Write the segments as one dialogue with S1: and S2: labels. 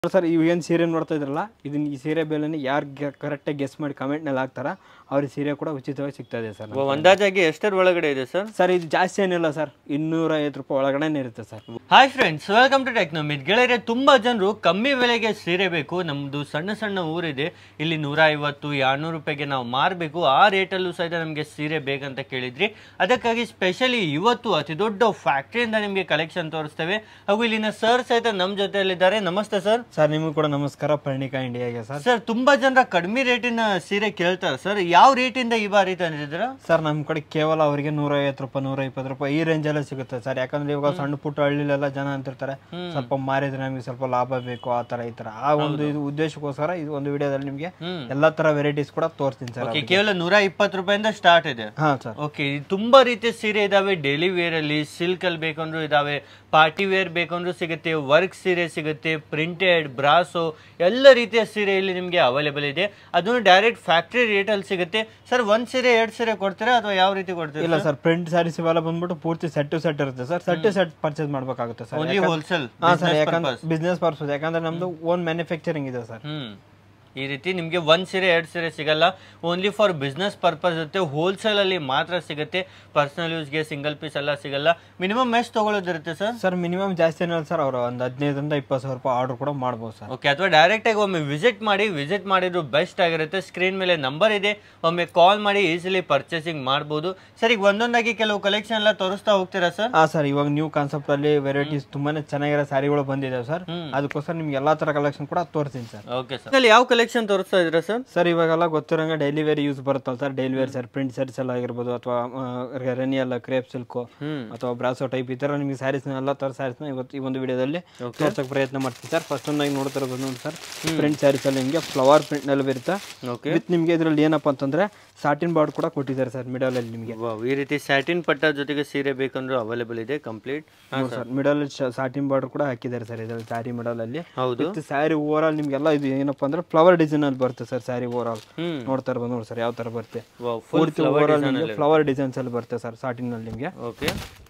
S1: Sir ಇವು ಏನು ಸೀರೆ ನೋಡ್ತಾ ಇದ್ರಲ್ಲ ಇದನ್ನ ಈ ಸೀರೆ ಬೆಲೆನ ಯಾರು ಕರೆಕ್ಟಾಗಿ ಗೆಸ್ ಮಾಡಿ ಕಮೆಂಟ್ನಲ್ಲಿ ಹಾಕ್ತಾರ ಅವ್ರಿಗೆ ಸೀರೆ ಕೂಡ ಉಚಿತವಾಗಿ ಸಿಗ್ತಾ ಇದೆ ಸರ್
S2: ಓ, ಅಂದಾಜಾಗಿ ಎಷ್ಟರ ಒಳಗಡೆ ಇದೆ ಸರ್
S1: ಸರ್ ಇದು ಜಾಸ್ತಿ ಏನಿಲ್ಲ ಸರ್ ಇನ್ನೂರ ಐವತ್ತು ರೂಪಾಯಿ ಒಳಗಡೆನೇ ಇರುತ್ತೆ sir
S2: hi friends welcome to Technomith ಗೆಳೆಯರೆ ತುಂಬಾ ಜನರು ಕಮ್ಮಿ ಬೆಲೆಗೆ ಸೀರೆ ಬೇಕು ನಮ್ದು ಸಣ್ಣ ಸಣ್ಣ ಊರಿದೆ ಇಲ್ಲಿ ನೂರ ಐವತ್ತು ಎರಡ್ನೂರು ರೂಪಾಯಿಗೆ ನಾವು ಮಾರಬೇಕು ಆ ರೇಟಲ್ಲೂ ಸಹಿತ ನಮಗೆ ಸೀರೆ ಬೇಕಂತ ಕೇಳಿದ್ರಿ ಅದಕ್ಕಾಗಿ ಸ್ಪೆಷಲಿ ಇವತ್ತು ಅತಿ ದೊಡ್ಡ ಫ್ಯಾಕ್ಟ್ರಿಯಿಂದ ನಿಮಗೆ ಕಲೆಕ್ಷನ್ ತೋರಿಸ್ತೇವೆ ಹಾಗೂ ಇಲ್ಲಿನ ಸರ್ ಸಹಿತ ನಮ್ಮ ಜೊತೆಯಲ್ಲಿದ್ದಾರೆ ನಮಸ್ತೆ ಸರ್
S1: ಸರ್ ನಿಮಗೂ ಕೂಡ ನಮಸ್ಕಾರ ಪರ್ಣಿಕಾ ಇಂಡಿಯಾಗೆ ಸರ್
S2: ಸರ್ ತುಂಬಾ ಜನರ ಕಡಿಮೆ ರೇಟಿನ ಸೀರೆ ಕೇಳ್ತಾರೆ ಸರ್ ಯಾವ ರೇಟಿಂದ ಈ ಬಾರಿ ತಂದಿದ್ದೀರಾ
S1: ಸರ್ ನಮ್ಮ ಕಡೆ ಕೇವಲ ಅವರಿಗೆ ನೂರ ಐವತ್ತು ರೂಪಾಯಿ ನೂರ ಇಪ್ಪತ್ತು ರೂಪಾಯಿ ಈ ರೇಂಜಲ್ಲೇ ಸಿಗುತ್ತೆ ಸರ್ ಯಾಕಂದ್ರೆ ಇವಾಗ ಸಣ್ಣ ಪುಟ್ಟ ಹಳ್ಳಿಲೆಲ್ಲ ಜನ ಅಂತಿರ್ತಾರೆ ಸ್ವಲ್ಪ ಮಾರಿದ್ರೆ ನಮಗೆ ಸ್ವಲ್ಪ ಲಾಭ ಬೇಕು ಆ ತರ ಈ ತರ ಆ ಒಂದು ಇದು ಉದ್ದೇಶಕ್ಕೋಸ್ಕರ ಇದು ಒಂದು ವಿಡಿಯೋದಲ್ಲಿ ನಿಮಗೆ ಎಲ್ಲಾ ತರ ವೆರೈಟೀಸ್ ಕೂಡ ತೋರಿಸ್ತೀನಿ ಸರ್
S2: ಓಕೆ ಕೇವಲ ನೂರ ಇಪ್ಪತ್ತು ರೂಪಾಯಿಂದ ಸ್ಟಾರ್ಟ್ ಇದೆ
S1: ಹಾ ಸರ್
S2: ಓಕೆ ತುಂಬಾ ರೀತಿಯ ಸೀರೆ ಇದಾವೆ ಡೈಲಿ ವೇರ್ ಅಲ್ಲಿ ಸಿಲ್ಕ್ ಅಲ್ಲಿ ಬೇಕಂದ್ರೂ ಇದಾವೆ ಪಾರ್ಟಿ ವೇರ್ ಬೇಕಂದ್ರೂ ಸಿಗುತ್ತೆ ವರ್ಕ್ ಸೀರೆ ಸಿಗುತ್ತೆ ಪ್ರಿಂಟೆಡ್ ಬ್ರಾಸೋ ಎಲ್ಲ ರೀತಿಯ ಸೀರೆ ಇಲ್ಲಿ ನಿಮಗೆ ಅವೈಲೇಬಲ್ ಇದೆ ಅದನ್ನು ಡೈರೆಕ್ಟ್ ಫ್ಯಾಕ್ಟ್ರಿ ರೇಟ್ ಅಲ್ಲಿ ಸಿಗುತ್ತೆ ಸರ್ ಒಂದ್ ಸೀರೆ ಎರಡ್ ಸೀರೆ ಕೊಡ್ತೀರಾ ಅಥವಾ ಯಾವ ರೀತಿ ಕೊಡ್ತೀರಾ
S1: ಇಲ್ಲ ಸರ್ ಪ್ರಿಂಟ್ ಸ್ಯಾರೀಸ್ ಇವೆಲ್ಲ ಬಂದ್ಬಿಟ್ಟು ಪೂರ್ತಿ ಸೆಟ್ ಟು ಸೆಟ್ ಇರುತ್ತೆ sir set to set purchase ಮಾಡ್ಬೇಕಾಗುತ್ತೆ ಸರ್
S2: ಓನ್ಲಿ ಹೋಲ್ಸೇಲ್
S1: ಹಾ ಸರ್ ಯಾಕಂದ್ರೆ ಬಿಸ್ನೆಸ್ ಪರ್ಪಸ್ ಯಾಕಂದ್ರೆ ನಮ್ದು ಓನ್ ಮ್ಯಾನುಫ್ಯಾಕ್ಚರಿಂಗ್ ಇದೆ ಸರ್
S2: ಹ್ಮ್ ಈ ರೀತಿ ನಿಮಗೆ ಒಂದ್ ಸೀರೆ ಎರಡು ಸೀರೆ ಸಿಗಲ್ಲ ಓನ್ಲಿ ಫಾರ್ ಬಿಸ್ನೆಸ್ ಪರ್ಪಸ್ ಇರುತ್ತೆ ಹೋಲ್ಸೇಲ್ ಅಲ್ಲಿ ಮಾತ್ರ ಸಿಗುತ್ತೆ ಪರ್ಸನಲ್ ಯೂಸ್ಗೆ ಸಿಂಗಲ್ ಪೀಸ್ ಎಲ್ಲ ಸಿಗಲ್ಲ ಮಿನಿಮಮ್ ಎಷ್ಟು ತಗೊಳ್ಳೋದಿರುತ್ತೆ ಸರ್
S1: ಸರ್ ಮಿನಿಮಮ್ ಜಾಸ್ತಿ ಏನಿಲ್ಲ ಸರ್ ಅವರು ಒಂದು ಹದಿನೈದರಿಂದ ಇಪ್ಪತ್ತು ಸಾವಿರ ರೂಪಾಯಿ ಆರ್ಡರ್ ಕೂಡ ಮಾಡ್ಬೋದು ಸರ್
S2: ಓಕೆ ಅಥವಾ ಡೈರೆಕ್ಟ್ ಆಗಿ ಒಮ್ಮೆ ವಿಸಿಟ್ ಮಾಡಿ ವಿಸಿಟ್ ಮಾಡಿದ್ರು ಬೆಸ್ಟ್ ಆಗಿರುತ್ತೆ ಸ್ಕ್ರೀನ್ ಮೇಲೆ ನಂಬರ್ ಇದೆ ಒಮ್ಮೆ ಕಾಲ್ ಮಾಡಿ ಈಸಿಲಿ ಪರ್ಚೇಸಿಂಗ್ ಮಾಡ್ಬೋದು ಸರ್ ಈಗ ಒಂದೊಂದಾಗಿ ಕೆಲವು ಕಲೆಕ್ಷನ್ ಎಲ್ಲ ತೋರಿಸ್ತಾ ಹೋಗ್ತೀರಾ ಸರ್
S1: ಹಾ ಸರ್ ಇವಾಗ ನ್ಯೂ ಕಾನ್ಸೆಪ್ಟ್ ಅಲ್ಲಿ ವೆರೈಟೀಸ್ ತುಂಬಾನೇ ಚೆನ್ನಾಗಿರೋ ಸ್ಯಾರಿಗಳು ಬಂದಿದೆ ಸರ್ ಅದಕ್ಕೋಸ್ಕರ ನಿಮ್ಗೆ ಎಲ್ಲಾ ತರ ಕಲೆಕ್ಷನ್ ಕೂಡ ತೋರಿಸ್ತೀನಿ ಸರ್
S2: ಓಕೆ ಸರ್ ಅಲ್ಲಿ ಯಾವ ಕಲೆಕ್ಷನ್ ತೋರಿಸ್ತಾ ಇದ್ದೀರಾ ಸರ್
S1: ಸರ್ ಇವಾಗೆಲ್ಲ ಗೊತ್ತಿರೋಂಗೆ ಡೈಲಿ ವೇರ್ ಯೂಸ್ ಬರುತ್ತಲ್ಲ sir daily wear sir print sarees ಎಲ್ಲ ಆಗಿರ್ಬೋದು ಅಥವಾ ರೆನಿ ಎಲ್ಲ ಕ್ರೇಪ್ ಸಿಲ್ಕ್ ಅಥವಾ ಬ್ರಾಸೋ ಟೈಪ್ ಈ ತರ ನಿಮಗೆ ಸ್ಯಾರೀಸ್ ಎಲ್ಲ ತರ ಸ್ಯಾರೀಸ್ ಇವತ್ತು ಈ ಒಂದು ವಿಡಿಯೋದಲ್ಲಿ ತೋರ್ಸಕ್ ಪ್ರಯತ್ನ ಮಾಡ್ತೀನಿ ಸರ್ ಫಸ್ಟ್ ಒಂದಾಗಿ ನೋಡ್ತಿರೋದು ನೋಡಿ ಸರ್ ಪ್ರಿಂಟ್ ಸ್ಯಾರೀಸ್ ಅಲ್ಲಿ ನಿಮಗೆ ಫ್ಲವರ್ ಪ್ರಿಂಟ್ ನಲ್ಲಿ ಬರುತ್ತೆ
S2: ಓಕೆ
S1: ವಿತ್ ನಿಮಗೆ ಇದ್ರಲ್ಲಿ ಏನಪ್ಪ ಅಂತಂದ್ರೆ ಸಾಟಿನ್ ಬಾರ್ಡ್ ಕೂಡ ಕೊಟ್ಟಿದ್ದಾರೆ ಸರ್ ಮಿಡಲ್ ಅಲ್ಲಿ ನಿಮಗೆ
S2: ಈ ರೀತಿ ಸ್ಯಾಟಿನ್ ಪಟ್ಟ ಜೊತೆಗೆ ಸೀರೆ ಬೇಕಂದ್ರೂ ಅವೈಲೇಬಲ್ ಇದೆ complete
S1: sir middle satin border ಕೂಡ ಹಾಕಿದ್ದಾರೆ ಸರ್ ಇದರಲ್ಲಿ ಸ್ಯಾರಿ ಮಿಡಲ್ ಅಲ್ಲಿ
S2: ಹೌದು
S1: ವಿತ್ ಸ್ಯಾರಿ ಓವರ್ ಆಲ್ ನಿಮ್ಗೆಲ್ಲ ಇದು ಏನಪ್ಪಾ ಅಂದ್ರೆ ಫ್ಲವರ್ ಡಿಸೈನ್ ಅಲ್ಲಿ ಬರುತ್ತೆ ಸರ್ ಸ್ಯಾರಿ ಓವರ್ ಆಲ್
S2: ಹ್ಮ್
S1: ನೋಡ್ತಾ ಇರ್ಬೋದು ನೋಡಿ ಸರ್ ಯಾವ ತರ ಬರುತ್ತೆ
S2: ಫುಲ್
S1: ಪೂರ್ತಿ ಓವರ್ ಆಲ್ ನಿಮಗೆ ಫ್ಲವರ್ ಡಿಸೈನ್ಸ್ ಅಲ್ಲಿ ಬರುತ್ತೆ ಸರ್ ಸಾಟಿನ್ ಅಲ್ಲಿ ನಿಮಗೆ
S2: ಓಕೆ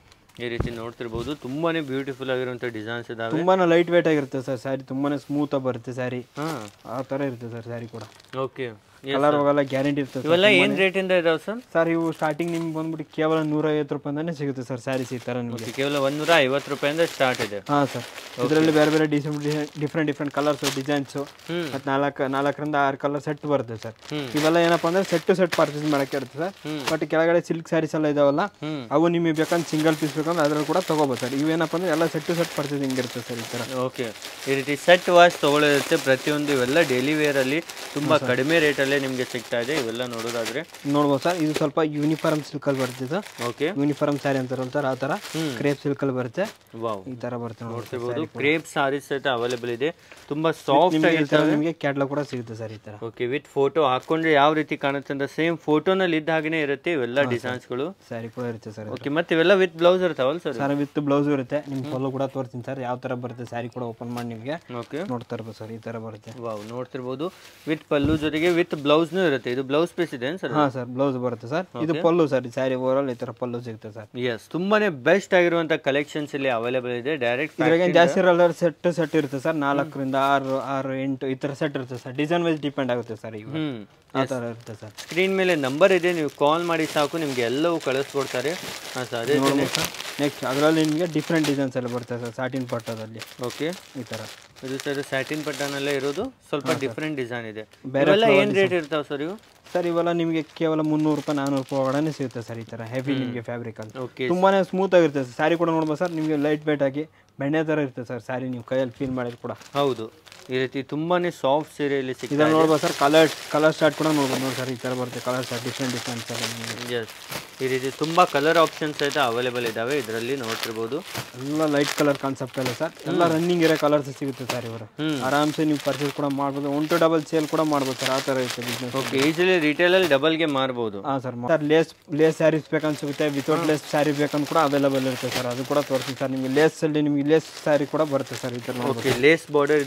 S2: ಈ ರೀತಿ ನೋಡ್ತಿರ್ಬೋದು ತುಂಬಾನೇ ಬ್ಯೂಟಿಫುಲ್ ಆಗಿರುವಂತ ಡಿಸೈನ್ಸ್ ಇದಾವೆ
S1: ತುಂಬಾನೇ ಲೈಟ್ ವೇಟ್ ಆಗಿರುತ್ತೆ ಸರ್ ಸ್ಯಾರಿ ತುಂಬಾನೇ ಸ್ಮೂತ್ ಆಗಿ ಬರುತ್ತೆ ಸ್ಯಾರಿ
S2: ಹಾ
S1: ಆ ತರ ಇರುತ್ತೆ ಸರ್ ಸ್ಯಾರಿ ಕೂಡ
S2: ಓಕೆ
S1: ಕಲರ್ ಹೋಗಲ್ಲ ಗ್ಯಾರಂಟಿ ಇರ್ತದೆ
S2: ಇವೆಲ್ಲ ಏನ್ ರೇಟ್ ಇಂದ ಇದಾವೆ ಸರ್
S1: ಸರ್ ಇವು ಸ್ಟಾರ್ಟಿಂಗ್ ನಿಮ್ಗೆ ಬಂದ್ಬಿಟ್ಟು ಕೇವಲ ನೂರ ಐವತ್ತು ರೂಪಾಯಿಂದಾನೇ ಸಿಗುತ್ತೆ ಸರ್ ಸ್ಯಾರೀಸ್ ಈ ತರ ನಿಮಗೆ
S2: ಕೇವಲ ಒಂದೂರ ಐವತ್ತು ರೂಪಾಯಿಂದ ಸ್ಟಾರ್ಟ್ ಇದೆ
S1: ಹಾ ಸರ್ ಇದರಲ್ಲಿ ಬೇರೆ ಬೇರೆ ಡಿಫ್ರೆಂಟ್ ಡಿಫ್ರೆಂಟ್ ಕಲರ್ಸ್ ಡಿಸೈನ್ಸ್
S2: ಹ್ಮ್.
S1: ಮತ್ತೆ ನಾಲ್ಕು ನಾಲ್ಕರಿಂದ ಆರು ಕಲರ್ ಸೆಟ್ ಬರುತ್ತೆ ಸರ್
S2: ಹ್ಮ್.
S1: ಇವೆಲ್ಲ ಏನಪ್ಪಾ ಅಂದ್ರೆ ಸೆಟ್ ಟು ಸೆಟ್ ಪರ್ಚೇಸ್ ಮಾಡಕ್ಕೆ ಇರುತ್ತೆ ಸರ್
S2: ಹ್ಮ್.
S1: ಬಟ್ ಕೆಳಗಡೆ ಸಿಲ್ಕ್ ಸ್ಯಾರೀಸ್ ಎಲ್ಲ ಇದಾವಲ್ಲ
S2: ಹ್ಮ್
S1: ಅವು ನಿಮಗೆ ಬೇಕಂದ್ರೆ ಸಿಂಗಲ್ ಪೀಸ್ ಬೇಕಂದ್ರೆ ಅದ್ರಲ್ಲಿ ಕೂಡ ತಗೋಬೋದು ಸರ್ ಇವೇನಪ್ಪ ಅಂದ್ರೆ ಎಲ್ಲ ಸೆಟ್ ಟು ಸೆಟ್ ಪರ್ಚೇಸಿಂಗ್ ಇರುತ್ತೆ ಸರ್ ಈ ತರ
S2: ಓಕೆ ಈ ರೀತಿ ಸೆಟ್ ವಾಶ್ ತಗೊಳ್ಳೋದಿರುತ್ತೆ ಪ್ರತಿಯೊಂದು ಇವೆಲ್ಲ ಡೈಲಿ ವೇರ್ ಅಲ್ಲಿ ತುಂಬಾ ಕಡಿಮೆ ರೇಟಲ್ಲೇ ನಿಮಗೆ ಸಿಗ್ತಾ ಇದೆ ಇವೆಲ್ಲ ನೋಡೋದಾದ್ರೆ
S1: ನೋಡ್ಬೋದು ಸರ್ ಇದು ಸ್ವಲ್ಪ ಯೂನಿಫಾರ್ಮ್ ಸಿಲ್ಕ್ ಅಲ್ಲಿ ಬರುತ್ತೆ ಸರ್
S2: ಓಕೆ
S1: ಯೂನಿಫಾರ್ಮ್ ಸ್ಯಾರಿ ಅಂತಾರಲ್ಲ ಸರ್ ಆ ತರ ಕ್ರೇಪ್ ಸಿಲ್ಕ್ ಅಲ್ಲಿ ಬರುತ್ತೆ
S2: ವಾವ್
S1: ಈ ತರ ಬರುತ್ತೆ ನೋಡಿ
S2: ನೋಡ್ತಿರ್ಬೋದು ಕ್ರೇಪ್ ಸಾರೀಸ್ ಸಹಿತ ಅವೈಲೇಬಲ್ ಇದೆ ತುಂಬಾ ಸಾಫ್ಟ್
S1: ನಿಮಗೆ ಈ ತರ
S2: ಆಗಿರ್ತವೆ
S1: ನಿಮಗೆ ಕ್ಯಾಟ್ಲಾಗ್ ಕೂಡ ಸಿಗುತ್ತೆ ಸರ್ ಈ ತರ
S2: ಓಕೆ ವಿತ್ ಫೋಟೋ ಹಾಕೊಂಡ್ರೆ ಯಾವ ರೀತಿ ಕಾಣುತ್ತೆ ಅಂತ ಸೇಮ್ ಫೋಟೋನಲ್ಲಿ ಇದ್ದ ಹಾಗೇನೆ ಇರುತ್ತೆ ಇವೆಲ್ಲ ಡಿಸೈನ್ಸ್ಗಳು
S1: ಸ್ಯಾರಿ ಕೂಡ ಇರುತ್ತೆ ಸರ್
S2: ಓಕೆ ಮತ್ತೆ ಇವೆಲ್ಲ ವಿತ್ ಬ್ಲೌಸ್ ಇರ್ತಾವಲ್ಲ ಸರ್
S1: ಸರ್ ವಿತ್ ಬ್ಲೌಸ್ ಇರುತ್ತೆ ನಿಮ್ಗೆ ಫಾಲೋ ಕೂಡ ತೋರಿಸ್ತೀನಿ ಸರ್ ಯಾವ ತರ ಬರುತ್ತೆ ಸ್ಯಾರಿ ಕೂಡ ಓಪನ್ ಮಾಡಿ ನಿಮಗೆ
S2: ಓಕೆ
S1: ನೋಡ್ತಾ ಇರ್ಬೋದು ಸರ್ ಈ ತರ ಬರುತ್ತೆ
S2: ವಾವ್ ನೋಡ್ತಿರ್ಬೋದು ವಿತ್ ಪಲ್ಲು ಜೊತೆಗೆ ವಿತ್ ಬ್ಲೌಸ್ನೂ ಇರುತ್ತೆ ಇದು ಬ್ಲೌಸ್ ಪೀಸ್ ಇದೆ ಸರ್
S1: ಹಾ ಸರ್ ಬ್ಲೌಸ್ ಬರುತ್ತೆ ಸರ್ ಇದು ಪಲ್ಲು ಸರ್ ಸ್ಯಾರಿ ಓವರ್ ಈ ತರ ಪಲ್ಲು ಸಿಗುತ್ತೆ ಸರ್
S2: ಎಸ್ ತುಂಬಾನೇ ಬೆಸ್ಟ್ ಆಗಿರುವಂತ ಕಲೆಕ್ಷನ್ಸ್ ಇಲ್ಲಿ ಅವೈಲೇಬಲ್ ಇದೆ ಡೈರೆಕ್ಟ್
S1: ಇದ್ರಾಗ ಜಾಸ್ತಿ ಇರಲ್ಲ ಸೆಟ್ ಸೆಟ್ ಇರುತ್ತೆ ಸರ್ ನಾಲ್ಕರಿಂದ ಆರು ಆರು ಎಂಟು ಈ ತರ ಸೆಟ್ ಇರುತ್ತೆ ಸರ್ ಡಿಸೈನ್ ವೈಸ್ ಡಿಪೆಂಡ್ ಆಗುತ್ತೆ ಸರ್ ಈಗ
S2: ಹ್ಮ್
S1: ಆ ತರ ಇರುತ್ತೆ ಸರ್
S2: ಸ್ಕ್ರೀನ್ ಮೇಲೆ ನಂಬರ್ ಇದೆ ನೀವು ಕಾಲ್ ಮಾಡಿ ಸಾಕು ನಿಮ್ಗೆ ಎಲ್ಲವೂ ಕಳಿಸ್ಕೊಡ್ತಾರೆ ಹಾಂ ಸರ್ ಅದೇ
S1: ನೆಕ್ಸ್ಟ್ ಅದರಲ್ಲಿ ನಿಮಗೆ ಡಿಫ್ರೆಂಟ್ ಡಿಸೈನ್ಸ್ ಎಲ್ಲ ಬರುತ್ತೆ ಸರ್ ಸಾಟಿನ್ ಪಟ್ಟದಲ್ಲಿ
S2: ಓಕೆ
S1: ಈ ತರ
S2: ಇದು ಸರ್ ಸ್ಯಾಟಿನ್ ಪಟ್ಟನಲ್ಲೇ ಇರೋದು ಸ್ವಲ್ಪ ಡಿಫ್ರೆಂಟ್ ಡಿಸೈನ್ ಇದೆ
S1: ಬೇರೆ
S2: ಇವೆಲ್ಲ ಏನ್ ರೇಟ್ ಇರ್ತಾವ ಸರ್ ಇವು
S1: ಸರ್ ಇವೆಲ್ಲ ನಿಮಗೆ ಕೇವಲ ಮುನ್ನೂರು ರೂಪಾಯಿ ನಾನೂರು ರೂಪಾಯಿ ಒಳಗಡೆ ಸಿಗುತ್ತೆ ಸರ್ ಈ ತರ ಹೆವಿ ನಿಮಗೆ ಫ್ಯಾಬ್ರಿಕ್ ಅಲ್ಲಿ
S2: ಓಕೆ
S1: ತುಂಬಾನೇ ಸ್ಮೂತ್ ಆಗಿರುತ್ತೆ ಸರ್ ಸ್ಯಾರಿ ಕೂಡ ನೋಡ್ಬೋದು ಸರ್ ನಿಮಗೆ ಲೈಟ್ ವೇಟ್ ಆಗಿ ಬೆಣ್ಣೆ ತರ ಇರುತ್ತೆ ಸರ್ ಸ್ಯಾರಿ ನೀವು ಕೈಯಲ್ಲಿ ಫೀಲ್ ಮಾಡಿದ್ರು ಕೂಡ
S2: ಹೌದು ಈ ರೀತಿ ತುಂಬಾನೇ ಸಾಫ್ಟ್ ಸೀರೆ ಇಲ್ಲಿ ಸಿಗ್ತದೆ
S1: ಇದನ್ನ ನೋಡ್ಬೋದು ಸರ್ ಕಲರ್ ಕಲರ್ ಸ್ಟಾರ್ಟ್ ಕೂಡ ನೋಡ್ಬೋದು ನೋಡಿ ಸರ್ ಈ ತರ ಬರುತ್ತೆ colour start different different sir ನಿಮಗೆ
S2: ಎಸ್ ಈ ರೀತಿ ತುಂಬಾ ಕಲರ್ ಆಪ್ಷನ್ಸ್ ಸಹಿತ ಅವೈಲೇಬಲ್ ಇದಾವೆ ಇದರಲ್ಲಿ ನೋಡ್ತಿರ್ಬೋದು
S1: ಎಲ್ಲ ಲೈಟ್ ಕಲರ್ ಕಾನ್ಸೆಪ್ಟ್ ಅಲ್ಲ ಸರ್ ಎಲ್ಲ ರನ್ನಿಂಗ್ ಇರೋ ಕಲರ್ಸ್ ಸಿಗುತ್ತೆ ಸರ್ ಇವರು
S2: ಹ್ಮ್.
S1: ಆರಾಮ್ಸೆ ನೀವು ಪರ್ಚೇಸ್ ಕೂಡ ಮಾಡ್ಬೋದು ಒನ್ ಟು ಡಬಲ್ ಸೇಲ್ ಕೂಡ ಮಾಡ್ಬೋದು ಸರ್ ಆ ಥರ ಇರುತ್ತೆ ಬಿಸ್ನೆಸ್
S2: ಓಕೆ ಈಸಿಲಿ ರಿಟೇಲ್ ಅಲ್ಲಿ ಡಬಲ್ಗೆ ಮಾರ್ಬೋದು
S1: ಹಾಂ sir sir lace lace sarees ಬೇಕಂತ ಸಿಗುತ್ತೆ ವಿತೌಟ್ ಲೇಸ್ ಸ್ಯಾರಿ ಬೇಕಂತ ಕೂಡ ಅವೈಲೇಬಲ್ ಇರುತ್ತೆ ಸರ್ ಅದು ಕೂಡ ತೋರಿಸ್ತೀನಿ ಸರ್ ನಿಮಗೆ ಲೇಸ್ ಅಲ್ಲಿ ನಿಮಗೆ ಲೇಸ್ ಸ್ಯಾರಿ ಕೂಡ ಬರುತ್ತೆ ಸರ್ ಈ ಥರ ನೋಡ್ಬೋದು
S2: ಓಕೆ ಲೇಸ್ ಬಾರ್ಡರ್ ಇದ್ದದ್ದು ಸಿಗುತ್ತೆ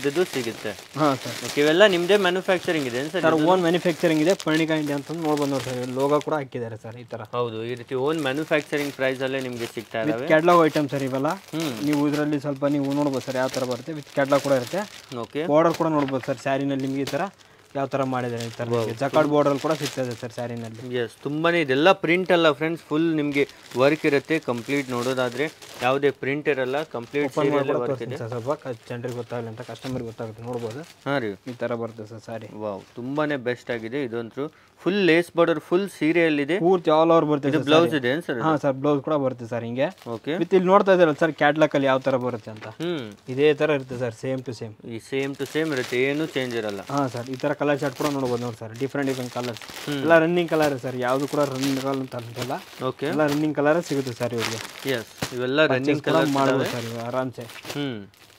S2: ಸಿಗುತ್ತೆ
S1: ಹಾಂ ಸರ್
S2: ಓಕೆ ಇವೆಲ್ಲ ನಿಮ್ದೇ ಮ್ಯಾನುಫ್ಯಾಕ್ಚರಿಂಗ್ ಇದೆ ಸರ್
S1: ಸರ್ ಓನ್ ಮ್ಯಾನುಫ್ಯಾಕ್ಚರಿಂಗ್ ಇದೆ ಪರ್ಣಿಕಾ ಇಂಡಿಯಾ ಅಂತ ನೋಡ್ಬೋದು ನೋಡಿ ಸರ್ ಲೋಗೋ ಕೂಡ ಹಾಕಿದ್ದಾರೆ ಸರ್ ಈ ಥರ
S2: ಹೌದು ಈ ರೀತಿ ಓನ್ ಮ್ಯಾನುಫ್ಯಾಕ್ಚರಿಂಗ್ ಪ್ರೈಸ್ ಅಲ್ಲೇ ನಿಮ್ಗೆ ಸಿಗ್ತಾ ಇದಾವೆ
S1: ಕ್ಯಾಟ್ಲಾಗ್ ಐಟಮ್ ಸರ್ ಇವೆಲ್ಲ
S2: ಹ್ಮ್.
S1: ನೀವು ಇದರಲ್ಲಿ ಸ್ವಲ್ಪ ನೀವು ನೋಡ್ಬೋದು ಸರ್ ಯಾವ ಥರ ಬರುತ್ತೆ ವಿತ್ ಕ್ಯಾಟ್ಲಾಗ್ ಕೂಡ ಇರುತ್ತೆ
S2: ಓಕೆ
S1: ಬಾರ್ಡರ್ ಕೂಡ ನೋಡ್ಬೋದು ಸರ್ ಸ್ಯಾರಿನಲ್ಲಿ ನಿಮಗೆ ಈ ಥರ ಯಾವ ಥರ ಮಾಡಿದ್ದಾರೆ ಈ ಥರ ಜಕಾಡ್ ಬಾರ್ಡರ್ ಕೂಡ ಸಿಗ್ತದೆ ಸರ್ ಸ್ಯಾರಿನಲ್ಲಿ
S2: ಎಸ್ ತುಂಬಾನೇ ಇದೆಲ್ಲ ಪ್ರಿಂಟ್ ಅಲ್ಲ ಫ್ರೆಂಡ್ಸ್ ಫುಲ್ ನಿಮಗೆ ವರ್ಕ್ ಇರುತ್ತೆ ಕಂಪ್ಲೀಟ್ ನೋಡೋದಾದ್ರೆ ಯಾವುದೇ ಪ್ರಿಂಟ್ ಇರಲ್ಲ ಕಂಪ್ಲೀಟ್ ಸೀರಿಯಲ್ ವರ್ಕ್ ಇದೆ
S1: ಸರ್ ಸ್ವಲ್ಪ ಕ- ಜನರಿಗೆ ಗೊತ್ತಾಗಲಿ ಅಂತ ಕಸ್ಟಮರ್ಗೆ ಗೊತ್ತಾಗುತ್ತೆ ನೋಡ್ಬೋದು
S2: ಹಾಂ ರೀ
S1: ಈ ಥರ ಬರುತ್ತೆ ಸರ್ ಸ್ಯಾರಿ
S2: ವಾವ್ ತುಂಬಾನೇ ಬೆಸ್ಟ್ ಆಗಿದೆ ಇದಂತೂ full lace border full serial ಇದೆ
S1: ಪೂರ್ತಿ ಆಲ್ ಓವರ್ ಬರುತ್ತೆ
S2: ಇದು ಬ್ಲೌಸ್ ಇದೆ ಏನ್ ಸರ್
S1: ಹಾಂ ಸರ್ ಬ್ಲೌಸ್ ಕೂಡ ಬರುತ್ತೆ ಸರ್ ಹಿಂಗೆ
S2: ಓಕೆ
S1: ವಿತ್ ಇಲ್ಲಿ ನೋಡ್ತಾ ಇದ್ದೀರಲ್ಲ ಸರ್ ಕ್ಯಾಟ್ಲಾಕಲ್ಲಿ ಯಾವ ಥರ ಬರುತ್ತೆ ಅಂತ
S2: ಹ್ಮ್
S1: ಇದೇ ಥರ ಇರುತ್ತೆ ಸರ್ ಸೇಮ್ ಟು ಸೇಮ್
S2: ಈ ಸೇಮ್ ಟು ಸೇಮ್ ಇರುತ್ತೆ ಏನು ಚೇಂಜ್ ಇರಲ್ಲ
S1: ಹಾಂ ಸರ್ ಈ ಥರ ಕಲರ್ ಚಾರ್ಟ್ ಕೂಡ ನೋಡ್ಬೋದು ನೋಡಿ ಸರ್ ಡಿಫ್ರೆಂಟ್ ಡಿಫ್ರೆಂಟ್ ಕಲರ್ಸ್ ಎಲ್ಲ ರನ್ನಿಂಗ್ ಕಲರ್ ಸರ್ ಯಾವುದು ಕೂಡ ರನ್ನಿಂಗ್ ಕಲರ್ ಅಂತ ಅಂತಲ್ಲ
S2: ಓಕೆ
S1: ಎಲ್ಲ ರನ್ನಿಂಗ್ ಕಲರ್ ಸಿಗುತ್ತೆ ಸರ್ ಇವ್ರಿಗೆ
S2: ಎಸ್ ಇವೆಲ್ಲ ರನ್ನಿಂಗ್
S1: ಕೂಡ
S2: ಕಲರ್
S1: ಮಾಡ್ಬೋದು ಸರ್ ಇವು ಆರಾಮ್ಸೆ
S2: ಹ್ಮ್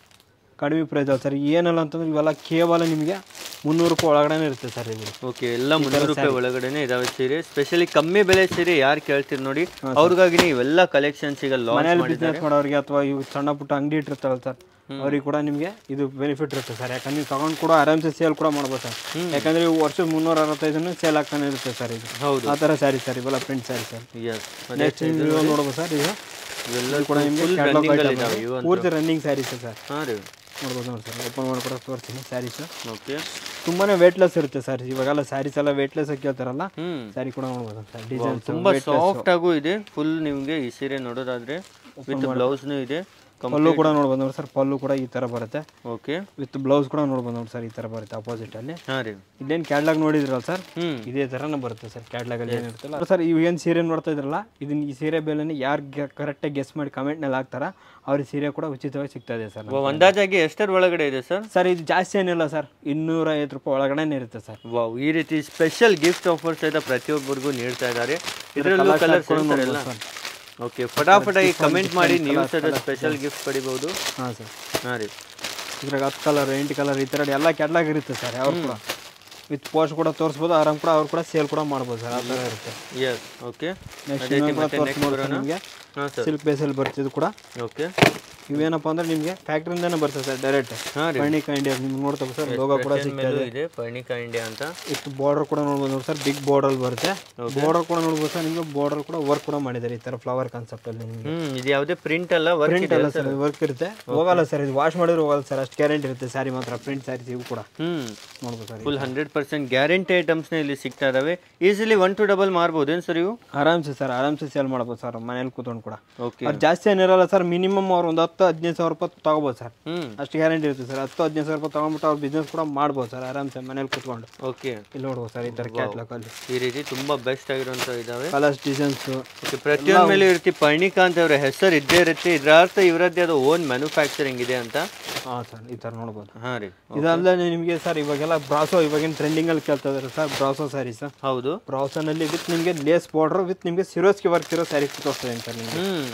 S1: ಕಡಿಮೆ ಪ್ರೈಸ್ ಸರ್ ಏನಲ್ಲ ಅಂತಂದ್ರೆ ಇವೆಲ್ಲ ಕೇವಲ ನಿಮಗೆ ಮುನ್ನೂರು ರೂಪಾಯಿ ಒಳಗಡೆ ಇರುತ್ತೆ ಸರ್ ಇದು
S2: ಓಕೆ ಎಲ್ಲ ಮುನ್ನೂರು ರೂಪಾಯಿ ಒಳಗಡೆನೆ ಇದಾವೆ ಸೀರೆ ಸ್ಪೆಷಲಿ ಕಮ್ಮಿ ಬೆಲೆ ಸೀರೆ ಯಾರು ಕೇಳ್ತೀರಿ ನೋಡಿ ಅವ್ರಿಗಾಗಿನೇ ಇವೆಲ್ಲ ಕಲೆಕ್ಷನ್ಸ್ ಈಗ ಲಾಂಚ್
S1: ಮನೇಲಿ
S2: ಮಾಡಿ
S1: ಬಿಸ್ನೆಸ್ ಮಾಡೋರಿಗೆ ಅಥವಾ ಇವು ಸಣ್ಣ ಪುಟ್ಟ ಅಂಗಡಿ ಇಟ್ಟಿರ್ತಾರಲ್ಲ ಸರ್ ಅವ್ರಿಗೆ ಕೂಡ ನಿಮಗೆ ಇದು ಬೆನಿಫಿಟ್ ಇರುತ್ತೆ ಸರ್ ಯಾಕಂದ್ರೆ ನೀವು ತಗೊಂಡು ಕೂಡ ಆರಾಮ್ಸೆ ಸೇಲ್ ಕೂಡ ಮಾಡ್ಬೋದು ಸರ್ ಯಾಕಂದ್ರೆ ಇವು ವರ್ಷ ಮುನ್ನೂರ ಅರವತ್ತೈದನ್ನು ಸೇಲ್ ಆಗ್ತಾನೆ ಇರುತ್ತೆ ಸರ್ ಇದು
S2: ಹೌದು
S1: ಆ ಥರ ಸ್ಯಾರಿ ಸರ್ ಇವೆಲ್ಲ print sari sir
S2: yes
S1: next ನೀವು ನೋಡ್ಬೋದು ಸರ್ ಇದು
S2: ಇವೆಲ್ಲ
S1: ಕೂಡ ನಿಮಗೆ
S2: ಫುಲ್
S1: ಕ್ಯಾಟ್ಲಾಗ್
S2: ರನ್ನಿಂಗ್ ಅಲ್ಲಿ
S1: ಐಟಮ್
S2: ಇದಾವೆ ಇವು
S1: ಪೂರ್ತಿ ರನ್ನಿಂಗ್ ಸ್ಯಾರೀಸ್ ಸರ್
S2: ಹಾಂ ರೀ
S1: ನೋಡ್ಬೋದು ನೋಡಿ ಸರ್ ಓಪನ್ ಮಾಡಿ ಕೂಡ ತೋರಿಸ್ತೀನಿ ಸ್ಯಾರೀಸ್
S2: ಓಕೆ
S1: ತುಂಬಾನೇ ವೇಟ್ಲೆಸ್ ಇರುತ್ತೆ ಸರ್ ಇವಾಗೆಲ್ಲ ಸ್ಯಾರೀಸ್ ಎಲ್ಲ ವೇಟ್ಲೆಸ್ ಕೇಳ್ತಾರಲ್ಲ
S2: ಹ್ಮ್
S1: ಸ್ಯಾರಿ ಕೂಡ ನೋಡ್ಬೋದು ಸರ್ ಡಿಸೈನ್
S2: ತುಂಬಾ ಸಾಫ್ಟ್ ಆಗೂ ಇದೆ ಫುಲ್ ನಿಮ್ಗೆ ಈ ಸೀರೆ ನೋಡೋದಾದ್ರೆ ವಿತ್ ಬ್ಲೌಸ್ನು ಇದೆ
S1: ಪಲ್ಲು ಕೂಡ ನೋಡ್ಬೋದು ನೋಡಿ ಸರ್ ಪಲ್ಲು ಕೂಡ ಈ ತರ ಬರುತ್ತೆ
S2: ಓಕೆ
S1: ವಿತ್ ಬ್ಲೌಸ್ ಕೂಡ ನೋಡ್ಬೋದು ನೋಡಿ ಸರ್ ಈ ತರ ಬರುತ್ತೆ ಅಪೋಸಿಟ್ ಅಲ್ಲಿ
S2: ಹಾಂ ರೀ
S1: ಇಲ್ಲೇನು ಕ್ಯಾಟ್ಲಾಗ್ ನೋಡಿದ್ರಲ್ಲ ಸರ್
S2: ಹ್ಮ್
S1: ಇದೇ ಥರನೇ ಬರುತ್ತೆ ಸರ್ ಕ್ಯಾಟ್ಲಾಗ್ ಅಲ್ಲಿ ಏನಿರುತ್ತಲ್ಲ ಸರ್ ಇವು ಏನು ಸೀರೆ ನೋಡ್ತಾ ಇದ್ರಲ್ಲ ಇದನ್ನ ಈ ಸೀರೆ ಬೆಲೆನ ಯಾರು ಕರೆಕ್ಟಾಗಿ ಗೆಸ್ ಮಾಡಿ ಕಮೆಂಟ್ನಲ್ಲಿ ಹಾಕ್ತಾರ ಅವ್ರಿಗೆ ಸೀರೆ ಕೂಡ ಉಚಿತವಾಗಿ ಸಿಗ್ತಾ ಇದೆ ಸರ್
S2: ವಾ, ಅಂದಾಜಾಗಿ ಎಷ್ಟರ ಒಳಗಡೆ ಇದೆ ಸರ್
S1: ಸರ್ ಇದು ಜಾಸ್ತಿ ಏನಿಲ್ಲ ಸರ್ ಇನ್ನೂರ ಐವತ್ತು ರೂಪಾಯಿ ಒಳಗಡೆನೇ ಇರುತ್ತೆ ಸರ್
S2: ವಾವ್ ಈ ರೀತಿ ಸ್ಪೆಷಲ್ ಗಿಫ್ಟ್ ಆಫರ್ಸ್ ಸಹಿತ ಪ್ರತಿಯೊಬ್ಬರಿಗೂ ನೀಡ್ತಾ ಇದ್ದಾರೆ ಇದರಲ್ಲೂ ಕಲರ್ಸ್ ಎಲ್ಲ
S1: ಸರ್
S2: ಓಕೆ ಫಟಾಫಟಾಗಿ ಕಮೆಂಟ್ ಮಾಡಿ ನೀವು ಸಹಿತ ಸ್ಪೆಷಲ್ ಗಿಫ್ಟ್ ಪಡಿಬಹುದು
S1: ಹಾಂ ಸರ್
S2: ಹಾಂ ರೀ
S1: ಇದ್ರಾಗ ಹತ್ತು ಕಲರ್ ಎಂಟು ಕಲರ್ ಈ ಥರ ಎಲ್ಲ ಕ್ಯಾಟ್ಲಾಗ್ ಇರುತ್ತೆ ಸರ್ ಅವ್ರು ಕೂಡ ವಿತ್ ಪೋಸ್ಟ್ ಕೂಡ ತೋರಿಸ್ಬೋದು ಆರಾಮ್ ಕೂಡ ಅವ್ರು ಕೂಡ ಸೇಲ್ ಕೂಡ ಮಾಡ್ಬೋದು ಸರ್ ಆ ಥರ ಇರುತ್ತೆ
S2: ಎಸ್ ಓಕೆ
S1: ನೆಕ್ಸ್ಟ್
S2: ಅದೇ ರೀತಿ
S1: ಇನ್ನೊಂದು ಕೂಡ
S2: ಮತ್ತೆ ನೆಕ್ಸ್ಟ್
S1: ತೋರಿಸ್ಬೋದು
S2: ಬರೋಣ
S1: ನಿಮಗೆ
S2: ಹಾಂ ಸರ್
S1: ಸಿಲ್ಕ್ ಬೇಸಲ್ಲಿ ಬರ್ತಿದ್ದು ಕೂಡ
S2: ಓಕೆ
S1: ಇವೇನಪ್ಪ ಅಂದ್ರೆ ನಿಮಗೆ ಫ್ಯಾಕ್ಟ್ರಿಯಿಂದನೇ ಬರ್ತದೆ ಸರ್ ಡೈರೆಕ್ಟ್
S2: ಹಾಂ ರೀ
S1: ಪರ್ಣಿಕಾ ಇಂಡಿಯಾ ನಿಮ್ಗೆ ನೋಡ್ತಾ ಸರ್ ಲೋಗೋ ಕೂಡ
S2: Russian ಮೇಲೂ ಇದೆ ಪರ್ಣಿಕಾ ಇಂಡಿಯಾ ಅಂತ
S1: ಇತ್ತು ಬಾರ್ಡರ್ ಕೂಡ ನೋಡ್ಬೋದು ನೋಡಿ ಸರ್ ಬಿಗ್ ಬಾರ್ಡರ್ ಬರುತ್ತೆ ಬಾರ್ಡರ್ ಕೂಡ ನೋಡ್ಬೋದು ಸರ್ ನಿಮಗೆ ಬಾರ್ಡರ್ ಕೂಡ ವರ್ಕ್ ಕೂಡ ಮಾಡಿದ್ದಾರೆ ಈ ಥರ ಫ್ಲವರ್ ಕಾನ್ಸೆಪ್ಟ್ ಅಲ್ಲಿ ನಿಮಗೆ
S2: ಹ್ಮ್ ಇದು ಯಾವುದೇ ಪ್ರಿಂಟ್ ಅಲ್ಲ ವರ್ಕ್
S1: ಪ್ರಿಂಟ್ ಅಲ್ಲ ಸರ್ ವರ್ಕ್ ಇರುತ್ತೆ ಹೋಗಲ್ಲ ಸರ್ ಇದು ವಾಶ್ ಮಾಡಿದ್ರೆ ಹೋಗಲ್ಲ ಸರ್ ಅಷ್ಟು ಗ್ಯಾರಂಟಿ ಇರುತ್ತೆ ಸ್ಯಾರಿ ಮಾತ್ರ ಪ್ರಿಂಟ್ ಸ್ಯಾರೀಸ್ ಇವು ಕೂಡ
S2: ಹ್ಮ್
S1: ನೋಡ್ಬೋದು sir
S2: full hundred percent guarantee ಐಟಮ್ಸ್ನ ಇಲ್ಲಿ ಸಿಗ್ತಾ ಇದಾವೆ ಈಸಿಲಿ ಒನ್ ಟು ಡಬಲ್ ಮಾರ್ಬೋದು ಏನು ಸರ್ ಇವು
S1: ಆರಾಮ್ಸೆ ಸರ್ ಆರಾಮ್ಸೆ ಸೇಲ್ ಮಾಡ್ಬೋದು ಸರ್ ಮನೇಲಿ ಕೂತ್ಕೊಂಡು ಕೂಡ
S2: ಓಕೆ
S1: ಅವ್ರು ಜಾಸ್ತಿ ಏನಿರಲ್ಲ ಸರ್ ಮಿನಿಮಮ್ ಅವ್ರು ಒಂದು ಹತ್ತು ಹದಿನೈದು ಸಾವಿರ ರೂಪಾಯಿ ತಗೋಬೋದು ಸರ್
S2: ಹ್ಮ್
S1: ಅಷ್ಟು ಗ್ಯಾರಂಟಿ ಇರುತ್ತೆ ಸರ್ ಹತ್ತು ಹದಿನೈದು ಸಾವಿರ ರೂಪಾಯಿ ತಗೊಂಡ್ಬಿಟ್ಟು ಅವ್ರು ಬಿಸ್ನೆಸ್ ಕೂಡ ಮಾಡ್ಬೋದು ಸರ್ ಆರಾಮ್ಸೆ ಮನೇಲಿ ಕೂತ್ಕೊಂಡು
S2: ಓಕೆ
S1: ಇಲ್ಲಿ ನೋಡ್ಬೋದು ಸರ್ ಈ ಥರ ಕ್ಯಾಟ್ಲಾಗ್ ಅಲ್ಲಿ
S2: ಈ ರೀತಿ ತುಂಬಾ ಬೆಸ್ಟ್ ಆಗಿರುವಂತ ಇದಾವೆ
S1: ಕಲರ್ಸ್ ಡಿಸೈನ್ಸ್
S2: ಓಕೆ ಪ್ರತಿಯೊಂದ ಮೇಲೆ ಇರ್ತಿ ಪರ್ಣಿಕಾ ಅಂತ ಅವರ ಹೆಸರು ಇದ್ದೇ ಇರುತ್ತೆ ಇದರ ಅರ್ಥ ಇವರದ್ದೇ ಆದ ಓನ್ ಮ್ಯಾನುಫ್ಯಾಕ್ಚರಿಂಗ್ ಇದೆ ಅಂತ
S1: ಹಾಂ ಸರ್ ಈ ಥರ ನೋಡ್ಬೋದು
S2: ಹಾ ರೀ
S1: ಇದಲ್ಲದೆ ನಿಮಗೆ ಸರ್ ಇವಾಗೆಲ್ಲ ಬ್ರಾಸೋ ಇವಾಗಿನ ಟ್ರೆಂಡಿಂಗಲ್ಲಿ ಕೇಳ್ತಾ ಇದ್ದಾರೆ ಸರ್ ಬ್ರಾಸೋ ಸ್ಯಾರೀಸ್
S2: ಹೌದು
S1: ಬ್ರಾಸೋನಲ್ಲಿ ವಿತ್ ನಿಮಗೆ ಲೇಸ್ ಬಾರ್ಡರ್ ವಿತ್ ನಿಮಗೆ ಸಿರೋಸ್ಗೆ ವರ್ಕ್ ಇರೋ ಸ್ಯಾರಿ ತೋರಿಸ್ತದೆ ಸರ್ ನಿಮಗೆ
S2: ಹ್ಮ್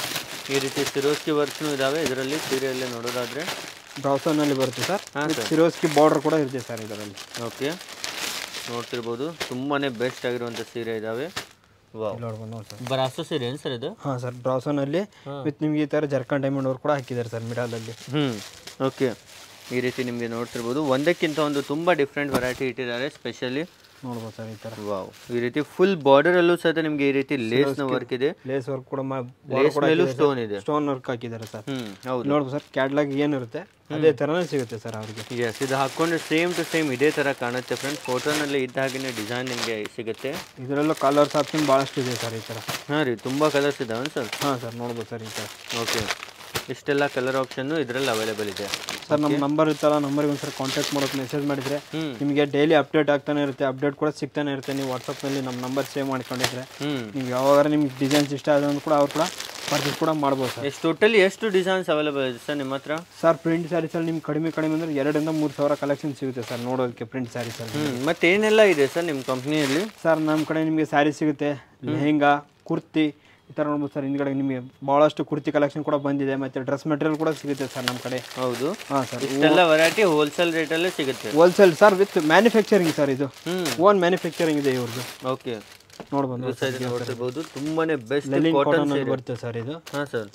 S2: ಈ ರೀತಿ ಸಿರೋಸ್ಕಿ ವರ್ಕ್ಸ್ನು ಇದಾವೆ ಇದರಲ್ಲಿ ಸೀರೆಯಲ್ಲಿ ನೋಡೋದಾದ್ರೆ
S1: ಬ್ರಾಸೋನಲ್ಲಿ ಬರುತ್ತೆ ಸರ್
S2: ಹಾ,
S1: ವಿತ್ ಸಿರೋಸ್ಗೆ ಬಾರ್ಡರ್ ಕೂಡ ಇರುತ್ತೆ ಸರ್ ಇದರಲ್ಲಿ
S2: ಓಕೆ ನೋಡ್ತಿರ್ಬೋದು ತುಂಬಾನೇ ಬೆಸ್ಟ್ ಆಗಿರುವಂತ ಸೀರೆ ಇದಾವೆ ವಾವ್
S1: ಇಲ್ಲಿ ನೋಡ್ಬೋದು ನೋಡಿ ಸರ್
S2: ಬರಾಸೋ ಸೀರೆ ಏನು ಸರ್ ಇದು
S1: ಹಾಂ ಸರ್ ಬ್ರಾಸೋನಲ್ಲಿ ವಿತ್ ನಿಮಗೆ ಈ ಥರ ಜರ್ಕನ್ ಡೈಮಂಡ್ ಅವ್ರು ಕೂಡ ಹಾಕಿದ್ದಾರೆ ಸರ್ ಮಿಡಲಲ್ಲಿ
S2: ಹ್ಮ್ ಓಕೆ ಈ ರೀತಿ ನಿಮಗೆ ನೋಡ್ತಿರ್ಬೋದು ಒಂದಕ್ಕಿಂತ ಒಂದು ತುಂಬಾ ಡಿಫ್ರೆಂಟ್ ವೆರೈಟಿ ಇಟ್ಟಿದ್ದಾರೆ ಸ್ಪೆಷಲಿ
S1: ನೋಡ್ಬೋದು ಸರ್ ಈ ಥರ
S2: ವಾವ್ ಈ ರೀತಿ ಫುಲ್ ಬಾರ್ಡರ್ ಅಲ್ಲೂ ಸಹಿತ ನಿಮ್ಗೆ ಈ ರೀತಿ ಲೇಸ್ ನ ವರ್ಕ್ ಇದೆ
S1: ಲೇಸ್ ವರ್ಕ್ ಕೂಡ
S2: ಲೇಸ್ ಮೇಲೂ ಸ್ಟೋನ್ ಇದೆ
S1: ಸ್ಟೋನ್ ವರ್ಕ್ ಹಾಕಿದ್ದಾರೆ ಸರ್
S2: ಹ್ಮ್ ಹೌದು
S1: ನೋಡ್ಬೋದು ಸರ್ ಕ್ಯಾಟ್ಲಾಗ್ ಏನಿರುತ್ತೆ ಅದೇ ಥರನೇ ಸಿಗುತ್ತೆ ಸರ್ ಅವ್ರಿಗೆ
S2: ಎಸ್ ಇದು ಹಾಕೊಂಡ್ರೆ ಸೇಮ್ ಟು ಸೇಮ್ ಇದೇ ತರ ಕಾಣುತ್ತೆ ಫ್ರೆಂಡ್ಸ್ ಫೋಟೋನಲ್ಲಿ ಇದ್ದ ಹಾಗೆ ಡಿಸೈನ್ ನಿಮಗೆ ಸಿಗುತ್ತೆ
S1: ಇದರಲ್ಲೂ ಕಲರ್ಸ್ ಆಪ್ಷನ್ ಭಾಳಷ್ಟು ಇದೆ ಸರ್ ಈ ಥರ
S2: ಹಾಂ ರೀ ತುಂಬಾ ಕಲರ್ಸ್ ಇದಾವೆ ಸರ್
S1: ಹಾಂ ಸರ್ ನೋಡ್ಬೋದು ಸರ್ ಈ ಥರ
S2: ಓಕೆ ಇಷ್ಟೆಲ್ಲ ಕಲರ್ ಆಪ್ಷನ್ ಇದರಲ್ಲಿ ಅವೈಲೇಬಲ್ ಇದೆ
S1: ಸರ್ ನಮ್ಮ ನಂಬರ್ ಇತ್ತಲ್ಲ ನಂಬರ್ಗೆ ಒಂದ್ಸರಿ ಕಾಂಟ್ಯಾಕ್ಟ್ ಮಾಡೋಕೆ ಮೆಸೇಜ್ ಮಾಡಿದರೆ
S2: ಹ್ಮ್.
S1: ನಿಮಗೆ ಡೈಲಿ ಅಪ್ಡೇಟ್ ಆಗ್ತಾನೆ ಇರುತ್ತೆ ಅಪ್ಡೇಟ್ ಕೂಡ ಸಿಗ್ತಾನೆ ಇರುತ್ತೆ ನೀವು ವಾಟ್ಸಪ್ನಲ್ಲಿ ನಮ್ಮ ನಂಬರ್ ಸೇವ್ ಮಾಡ್ಕೊಂಡಿದ್ರೆ
S2: ಹ್ಮ್
S1: ನೀವು ಯಾವಾಗ ನಿಮ್ಗೆ ಡಿಸೈನ್ಸ್ ಇಷ್ಟ ಆದ್ರೆ ಕೂಡ ಅವ್ರು ಕೂಡ ಪರ್ಚೇಸ್ ಕೂಡ ಮಾಡ್ಬೋದು ಸರ್
S2: ಎಷ್ಟು ಟೋಟಲಿ ಎಷ್ಟು ಡಿಸೈನ್ಸ್ ಅವೈಲೇಬಲ್ ಇದೆ ಸರ್ ನಿಮ್ಮ ಹತ್ರ
S1: ಸರ್ ಪ್ರಿಂಟ್ ಸ್ಯಾರೀಸಲ್ಲಿ ನಿಮ್ಗೆ ಕಡಿಮೆ ಕಡಿಮೆ ಅಂದರೆ ಎರಡರಿಂದ ಮೂರು ಸಾವಿರ ಕಲೆಕ್ಷನ್ ಸಿಗುತ್ತೆ ಸರ್ ನೋಡೋದಕ್ಕೆ ಪ್ರಿಂಟ್ ಸ್ಯಾರೀಸಲ್ಲಿ
S2: ಹ್ಮ್ ಮತ್ತೇನೆಲ್ಲ ಇದೆ ಸರ್ ನಿಮ್ಮ ಕಂಪ್ನಿಯಲ್ಲಿ
S1: ಸರ್ ನಮ್ಮ ಕಡೆ ನಿಮಗೆ ಸ್ಯಾರಿ ಸಿಗುತ್ತೆ ಲೆಹೆಂಗಾ ಕುರ್ತಿ ಈ ಥರ ನೋಡ್ಬೋದು ಸರ್ ಹಿಂದ್ಗಡೆ ನಿಮಗೆ ಭಾಳಷ್ಟು ಕುರ್ತಿ ಕಲೆಕ್ಷನ್ ಕೂಡ ಬಂದಿದೆ ಮತ್ತು ಡ್ರೆಸ್ ಮೆಟೀರಿಯಲ್ ಕೂಡ ಸಿಗುತ್ತೆ ಸರ್ ನಮ್ಮ ಕಡೆ
S2: ಹೌದು
S1: ಹಾಂ ಸರ್
S2: ಇಷ್ಟೆಲ್ಲ ವೆರೈಟಿ ಹೋಲ್ಸೇಲ್ ರೇಟಲ್ಲೇ ಸಿಗುತ್ತೆ
S1: wholesale sir with manufacturing sir ಇದು
S2: ಹ್ಮ್
S1: ಓನ್ ಮ್ಯಾನುಫ್ಯಾಕ್ಚರಿಂಗ್ ಇದೆ ಇವ್ರದ್ದು
S2: ಓಕೆ
S1: ನೋಡ್ಬೋದು
S2: ಸೈಜ್ ನೋಡ್ತಿರ್ಬೋದು ತುಂಬಾನೇ ಬೆಸ್ಟ್
S1: ಲೆಲಿನ್
S2: ಕಾಟನ್
S1: ಕಾಟನ್ ಅಲ್ಲಿ ಬರುತ್ತೆ ಸರ್ ಇದು
S2: ಹಾ ಸರ್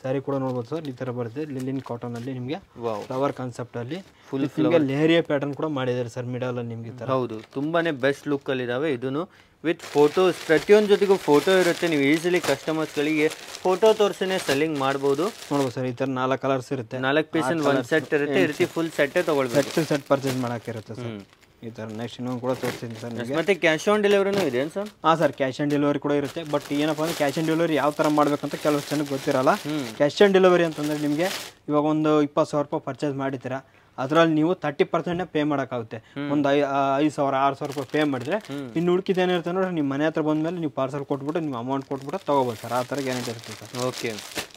S1: ಸ್ಯಾರಿ ಕೂಡ ನೋಡ್ಬೋದು ಸರ್ ಈ ಥರ ಬರುತ್ತೆ ಲಿಲಿನ್ ಕಾಟನಲ್ಲಿ ನಿಮಗೆ
S2: ವಾವ್
S1: ಫ್ಲವರ್ ಕಾನ್ಸೆಪ್ಟಲ್ಲಿ
S2: Full
S1: ನಿಮಗೆ ಲೇರಿಯ ಪ್ಯಾಟರ್ನ್ ಕೂಡ ಮಾಡಿದ್ದಾರೆ ಸರ್ ಮಿಡಲಲ್ಲಿ ನಿಮಗೆ ಈ ಥರ
S2: ಹೌದು ತುಂಬಾನೇ ಬೆಸ್ಟ್ ಲುಕ್ ಅಲ್ಲಿ ಇದಾವೆ ಇದನ್ನು ವಿತ್ ಫೋಟೋಸ್ ಪ್ರತಿಯೊಂದು ಜೊತೆಗೂ ಫೋಟೋ ಇರುತ್ತೆ ನೀವು ಈಸಿಲಿ ಕಸ್ಟಮರ್ಸ್ಗಳಿಗೆ ಫೋಟೋ ತೋರಿಸಿನೇ ಸೆಲ್ಲಿಂಗ್ ಮಾಡ್ಬೋದು
S1: ನೋಡ್ಬೋದು ಸರ್ ಈ ಥರ ನಾಲ್ಕು ಕಲರ್ಸ್ ಇರುತ್ತೆ
S2: ನಾಲ್ಕು ಪೀಸ್ ಒಂದು ಸೆಟ್ ಇರುತ್ತೆ ಈ ರೀತಿ ಫುಲ್ ಸೆಟ್ಟೇ ತಗೊಳ್ಬೇಕು
S1: ಸೆಟ್ ಸೆಟ್ ಪರ್ಚೇಸ್ ಮಾಡೋಕ್ಕಿರುತ್ತೆ ಸರ್ ಈ ಥರ ನೆಕ್ಸ್ಟ್ ಇನ್ನೊಂದು ಕೂಡ ತೋರಿಸ್ತೀನಿ ಸರ್ ನಿಮಗೆ
S2: ಮತ್ತೆ ಕ್ಯಾಶ್ ಆನ್ ಡೆಲಿವರಿನೂ ಇದೆ ಸರ್
S1: ಹಾಂ ಸರ್ ಕ್ಯಾಶ್ ಆನ್ ಡೆಲಿವರಿ ಕೂಡ ಇರುತ್ತೆ ಬಟ್ ಏನಪ್ಪ ಅಂದ್ರೆ ಕ್ಯಾಶ್ ಆನ್ ಡೆಲಿವರಿ ಯಾವ ಥರ ಮಾಡ್ಬೇಕಂತ ಕೆಲವಷ್ಟು ಜನಕ್ಕೆ ಗೊತ್ತಿರಲ್ಲ ಕ್ಯಾಶ್ ಆನ್ ಡೆಲಿವರಿ ಅಂತಂದ್ರೆ ನಿಮಗೆ ಇವಾಗ ಒಂದು ಇಪ್ಪತ್ತು ಸಾವಿರ ರೂಪಾಯಿ ಪರ್ಚೇಸ್ ಮಾಡಿದ್ದೀರಾ ಅದರಲ್ಲಿ ನೀವು ತರ್ಟಿ ಪರ್ಸೆಂಟೇ ಪೇ ಮಾಡೋಕ್ಕಾಗುತ್ತೆ ಒಂದು ಐ ಐದು ಸಾವಿರ ಆರು ಸಾವಿರ ರೂಪಾಯಿ ಪೇ ಮಾಡಿದ್ರೆ ಇನ್ನು ಉಳ್ಕಿದ್ದು ಏನಿರುತ್ತೆ ನೋಡ್ರಿ ನಿಮ್ಮ ಮನೆ ಹತ್ರ ಬಂದಮೇಲೆ ನೀವು ಪಾರ್ಸಲ್ ಕೊಟ್ಬಿಟ್ಟು ನೀವು ಅಮೌಂಟ್ ಕೊಟ್ಬಿಟ್ಟು ತೊಗೋಬೋದು ಸರ್ ಆ ಥರ ಗ್ಯಾರಂಟಿ ಇರುತ್ತೆ ಸರ್
S2: ಓಕೆ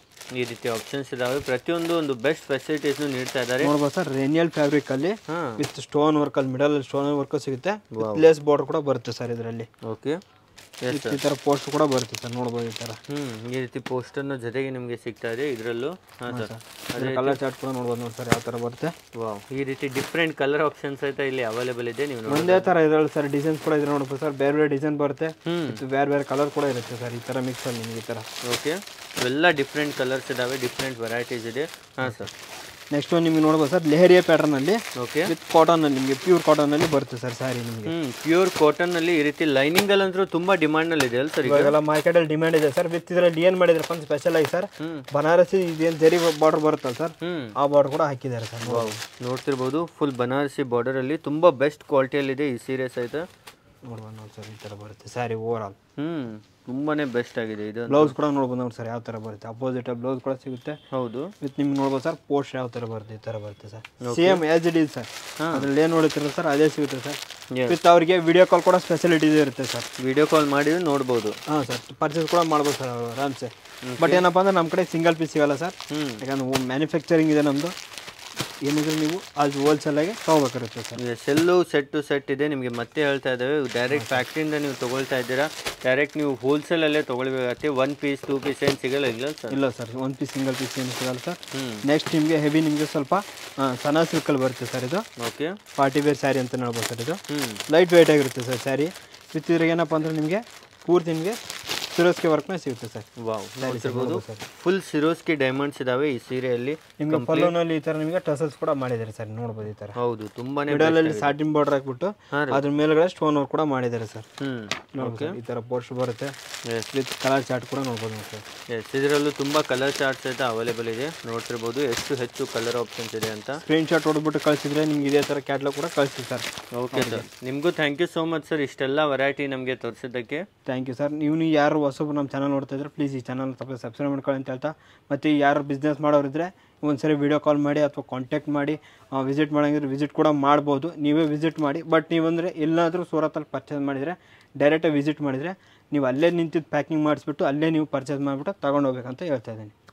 S2: ಈ ರೀತಿ ಆಪ್ಷನ್ಸ್ ಇದಾವೆ ಪ್ರತಿಯೊಂದು ಒಂದು ಬೆಸ್ಟ್ ಫೆಸಿಲಿಟೀಸ್ನು ನೀಡ್ತಾ ಇದ್ದಾರೆ
S1: ನೋಡ್ಬೋದು ಸರ್ ರೇನಿಯಲ್ ಫ್ಯಾಬ್ರಿಕ್ ಅಲ್ಲಿ
S2: ಹಾ
S1: ವಿತ್ ಸ್ಟೋನ್ ವರ್ಕ್ ಅಲ್ಲಿ ಮಿಡಲ್ ಸ್ಟೋನ್ ವರ್ಕ್ ಸಿಗುತ್ತೆ ಲೇಸ್ ಬಾರ್ಡರ್ ಕೂಡ ಬರುತ್ತೆ ಸರ್ ಇದರಲ್ಲಿ
S2: ಓಕೆ ಎಸ್
S1: ಈ ಥರ ಪೋಸ್ಟ್ ಕೂಡ ಬರುತ್ತೆ ಸರ್ ನೋಡ್ಬೋದು ಈ ಥರ
S2: ಹ್ಮ್ ಈ ರೀತಿ ಪೋಸ್ಟರ್ನ ಜೊತೆಗೆ ನಿಮಗೆ ಸಿಗ್ತಾ ಇದೆ ಇದರಲ್ಲೂ ಹಾಂ ಸರ್
S1: ಅದ್ರ ಕಲರ್ ಚಾರ್ಟ್ ಕೂಡ ನೋಡ್ಬೋದು ನೋಡಿ ಸರ್ ಯಾವ ಥರ ಬರುತ್ತೆ
S2: ವಾವ್ ಈ ರೀತಿ ಡಿಫ್ರೆಂಟ್ ಕಲರ್ ಆಪ್ಷನ್ಸ್ ಆಯ್ತಾ ಇಲ್ಲಿ ಅವೈಲೇಬಲ್ ಇದೆ ನೀವು ನೋಡಿ
S1: ಒಂದೇ ಥರ ಇದ್ರಲ್ಲಿ ಸರ್ ಡಿಸೈನ್ಸ್ ಕೂಡ ಇದ್ರೆ ನೋಡ್ಬೋದು ಸರ್ ಬೇರೆ ಬೇರೆ ಡಿಸೈನ್ ಬರುತ್ತೆ
S2: ಹ್ಮ್.
S1: ಮತ್ತು ಬೇರೆ ಬೇರೆ ಕಲರ್ ಕೂಡ ಇರುತ್ತೆ ಸರ್ ಈ ಥರ ಮಿಕ್ಸ್ ಅಲ್ಲಿ ನಿಮಗೆ ಈ ಥರ
S2: ಓಕೆ ಇವೆಲ್ಲ ಡಿಫ್ರೆಂಟ್ ಕಲರ್ಸ್ ಇದಾವೆ ಡಿಫ್ರೆಂಟ್ ವೆರೈಟೀಸ್ ಇದೆ ಹಾಂ ಸರ್
S1: ನೆಕ್ಸ್ಟ್ ನಿಮಗೆ ನೋಡ್ಬೋದು ಸರ್ ಲೆಹರಿಯ ಪ್ಯಾಟರ್ನ್ ಅಲ್ಲಿ
S2: ಓಕೆ
S1: ವಿತ್ ಕಾಟನ್ ಅಲ್ಲಿ ನಿಮಗೆ ಪ್ಯೂರ್ ಕಾಟನ್ ಅಲ್ಲಿ ಬರುತ್ತೆ ಸರ್ ಸ್ಯಾರಿ ನಿಮಗೆ
S2: ಹ್ಮ್ ಪ್ಯೂರ್ ಕಾಟನ್ ಅಲ್ಲಿ ಈ ರೀತಿ ಲೈನಿಂಗ್ ಅಲ್ಲಂತೂ ತುಂಬಾ ಡಿಮಾಂಡ್ ಅಲ್ಲಿ ಇದೆ ಅಲ್ಲ ಸರ್ ಈಗ
S1: ಇವಾಗೆಲ್ಲ ಮಾರ್ಕೆಟ್ ಅಲ್ಲಿ ಡಿಮ್ಯಾಂಡ್ ಇದೆ ಸರ್ ವಿತ್ ಇದರಲ್ಲಿ ಏನು ಮಾಡಿದ್ರಪ್ಪ ಅಂತ ಸ್ಪೆಷಲ್ ಆಗಿ ಸರ್
S2: ಹ್ಮ್.
S1: ಬನಾರಸಿ ಇದೇನು ಜರಿ ಬಾರ್ಡರ್ ಬರುತ್ತಲ್ಲ ಸರ್
S2: ಹ್ಮ್
S1: ಆ ಬಾರ್ಡರ್ ಕೂಡ ಹಾಕಿದ್ದಾರೆ ಸರ್
S2: ವಾವ್ ನೋಡ್ತಿರ್ಬೋದು ಫುಲ್ ಬನಾರಸಿ ಬಾರ್ಡರ್ ಅಲ್ಲಿ ತುಂಬಾ ಬೆಸ್ಟ್ ಕ್ವಾಲಿಟಿಯಲ್ಲಿದೆ ಈ ಸೀರೆಸ್ ಆಯ್ತಾ
S1: ನೋಡ್ಬೋದು ನೋಡಿ ಸರ್ ಈ ಥರ ಬರುತ್ತೆ ಸ್ಯಾರಿ ಓವರ್ ಆಲ್
S2: ಹ್ಮ್ ತುಂಬಾನೇ ಬೆಸ್ಟ್ ಆಗಿದೆ ಇದು
S1: ಬ್ಲೌಸ್ ಕೂಡ ನೋಡ್ಬೋದು ನೋಡಿ ಸರ್ ಯಾವ ಥರ ಬರುತ್ತೆ ಅಪೋಸಿಟ್ ಬ್ಲೌಸ್ ಕೂಡ ಸಿಗುತ್ತೆ
S2: ಹೌದು
S1: ವಿತ್ ನಿಮ್ಗೆ ನೋಡ್ಬೋದು ಸರ್ ಪೋಸ್ಟ್ ಯಾವ ಥರ ಬರುತ್ತೆ ಈ ಥರ ಬರುತ್ತೆ sir same as it is sir ಅದ್ರಲ್ಲಿ ಏನು ನೋಡುತ್ತಿರೋ ಸರ್ ಅದೇ ಸಿಗುತ್ತೆ ಸರ್
S2: Yes.
S1: ವಿತ್ ಅವರಿಗೆ ವಿಡಿಯೋ ಕಾಲ್ ಕೂಡ ಸ್ಪೆಷಾಲಿಟಿ ಇರುತ್ತೆ ಸರ್
S2: ವಿಡಿಯೋ ಕಾಲ್ ಮಾಡಿದ್ರೆ ನೋಡ್ಬೋದು
S1: ಹಾಂ ಸರ್ ಪರ್ಚೇಸ್ ಕೂಡ ಮಾಡ್ಬೋದು ಸರ್ ಅವರು ಆರಾಮ್ಸೆ ಬಟ್ ಏನಪ್ಪ ಅಂದ್ರೆ ನಮ್ಮ ಕಡೆ ಸಿಂಗಲ್ ಪೀಸ್ ಸಿಗಲ್ಲ ಸರ್
S2: ಹ್ಮ್
S1: ಯಾಕಂದ್ರೆ ಮ್ಯಾನುಫ್ಯಾಕ್ಚರಿಂಗ್ ಇದೆ ನಮ್ಮದು ಏನಿದ್ರೆ ನೀವು ಅದು ಹೋಲ್ಸೇಲಾಗಿ ತೊಗೋಬೇಕಿರುತ್ತೆ ಸರ್
S2: ಸೆಲ್ಲು ಸೆಟ್ ಟು ಸೆಟ್ ಇದೆ ನಿಮಗೆ ಮತ್ತೆ ಹೇಳ್ತಾ ಇದ್ದೇವೆ ಡೈರೆಕ್ಟ್ ಫ್ಯಾಕ್ಟ್ರಿಯಿಂದ ನೀವು ತಗೊಳ್ತಾ ಇದ್ದೀರಾ ಡೈರೆಕ್ಟ್ ನೀವು ಹೋಲ್ಸೇಲಲ್ಲೇ ತೊಗೊಳ್ಬೇಕಾಗತ್ತೆ ಒನ್ ಪೀಸ್ ಟೂ ಪೀಸ್ ಏನು ಸಿಗಲ್ಲ ಇಲ್ಲ ಸರ್
S1: ಇಲ್ಲ ಸರ್ ಒಂದು ಪೀಸ್ ಸಿಂಗಲ್ ಪೀಸ್ ಏನು ಸಿಗಲ್ಲ ಸರ್
S2: ಹ್ಮ್
S1: ನೆಕ್ಸ್ಟ್ ನಿಮಗೆ ಹೆವಿ ನಿಮಗೆ ಸ್ವಲ್ಪ ಆ, ಸಣ್ಣ ಸಿಲ್ಕಲ್ಲಿ ಬರುತ್ತೆ ಸರ್ ಇದು
S2: ಓಕೆ
S1: ಪಾರ್ಟಿ ವೇರ್ ಸ್ಯಾರಿ ಅಂತ ಹೇಳ್ಬೋದು ಸರ್ ಇದು
S2: ಹ್ಮ್
S1: ಲೈಟ್ ವೆಯ್ಟ್ ಆಗಿರುತ್ತೆ ಸರ್ ಸ್ಯಾರಿ ವಿತ್ ಇದ್ರಾಗ ಏನಪ್ಪ ಅಂದ್ರೆ ನಿಮಗೆ ಪೂರ್ತಿ ನಿಮಗೆ ಸಿರೋಸ್ಗೆ ವರ್ಕ್ನೇ ಸಿಗುತ್ತೆ ಸರ್
S2: ವಾವ್ ನೋಡ್ತಿರ್ಬೋದು
S1: ನೋಡ್ಬೋದು ಸರ್
S2: ಫುಲ್ ಸಿರೋಸ್ಕಿ ಡೈಮಂಡ್ಸ್ ಇದಾವೆ ಈ ಸೀರೆಯಲ್ಲಿ
S1: ನಿಮಗೆ ಪಲ್ಲೋನಲ್ಲಿ ಈ ಥರ ನಿಮಗೆ ಟಸಲ್ಸ್ ಕೂಡ ಮಾಡಿದ್ದಾರೆ ಸರ್ ನೋಡ್ಬೋದು ಈ ಥರ
S2: ಹೌದು ತುಂಬಾನೇ
S1: ಮಿಡಲಲ್ಲಿ ಸಾಟಿನ್ ಬಾರ್ಡರ್ ಹಾಕ್ಬಿಟ್ಟು
S2: ಹಾಂ ರೀ.
S1: ಅದ್ರ ಮೇಲ್ಗಡೆ ಸ್ಟೋನ್ ವರ್ಕ್ ಕೂಡ ಮಾಡಿದ್ದಾರೆ ಸರ್
S2: ಹ್ಮ್
S1: ನೋಡ್ಬೋದು ಸರ್ ಈ ಥರ ಪೋಸ್ಟ್ ಬರುತ್ತೆ
S2: ಎಸ್
S1: ವಿತ್ ಕಲರ್ ಚಾರ್ಟ್ ಕೂಡ ನೋಡ್ಬೋದು ನೋಡಿ ಸರ್
S2: ಎಸ್ ಇದರಲ್ಲೂ ತುಂಬಾ ಕಲರ್ ಚಾರ್ಟ್ಸ್ అయితే ಅವೈಲೇಬಲ್ ಇದೆ ನೋಡ್ತಿರ್ಬೋದು ಎಷ್ಟು ಹೆಚ್ಚು ಕಲರ್ ಆಪ್ಷನ್ಸ್ ಇದೆ ಅಂತ
S1: ಸ್ಕ್ರೀನ್ ಶಾಟ್ ಹೊಡೆದ್ಬಿಟ್ಟು ಕಳಿಸಿದ್ರೆ ನಿಮ್ಗೆ ಇದೇ ಥರ ಕ್ಯಾಟ್ಲಾಗ್ ಕೂಡ ಕಳಿಸಿ ಸರ್
S2: ಓಕೆ ಸರ್ ನಿಮಗೂ thank you so much sir ಇಷ್ಟೆಲ್ಲ ವೆರೈಟಿ ನಮಗೆ ತೋರಿಸಿದ್ದಕ್ಕೆ
S1: ಥ್ಯಾಂಕ್ ಯು ಸರ್ ನೀವು ನೀವು ಯಾರು ಹೊಸಬ್ರು ನಮ್ಮ ಚಾನಲ್ ನೋಡ್ತಾ ಇದ್ರೆ ಪ್ಲೀಸ್ ಈ ಚಾನಲ್ ತಪ್ಪು ಸಬ್ಸ್ಕ್ರೈಬ್ ಮಾಡ್ಕೊಳ್ಳಿ ಅಂತ ಹೇಳ್ತಾ ಮತ್ತು ಯಾರು ಬಿಸ್ನೆಸ್ ಮಾಡೋರಿದ್ರೆ ಒಂದ್ಸರಿ ವಿಡಿಯೋ ಕಾಲ್ ಮಾಡಿ ಅಥವಾ ಕಾಂಟ್ಯಾಕ್ಟ್ ಮಾಡಿ ವಿಸಿಟ್ ಮಾಡೋಂಗಿದ್ರೆ ವಿಸಿಟ್ ಕೂಡ ಮಾಡ್ಬೋದು ನೀವೇ ವಿಸಿಟ್ ಮಾಡಿ ಬಟ್ ನೀವಂದರೆ ಎಲ್ಲಾದರೂ ಸೂರತ್ತಲ್ಲಿ ಪರ್ಚೇಸ್ ಮಾಡಿದರೆ ಡೈರೆಕ್ಟಾಗಿ ವಿಸಿಟ್ ಮಾಡಿದರೆ ನೀವು ಅಲ್ಲೇ ನಿಂತಿದ್ದು ಪ್ಯಾಕಿಂಗ್ ಮಾಡಿಸ್ಬಿಟ್ಟು ಅಲ್ಲೇ ನೀವು ಪರ್ಚೇಸ್ ಮಾಡಿಬಿಟ್ಟು ತೊಗೊಂಡು ಹೋಗ್ಬೇಕಂತ ಹೇಳ್ತಾ ಇದ್ದೀನಿ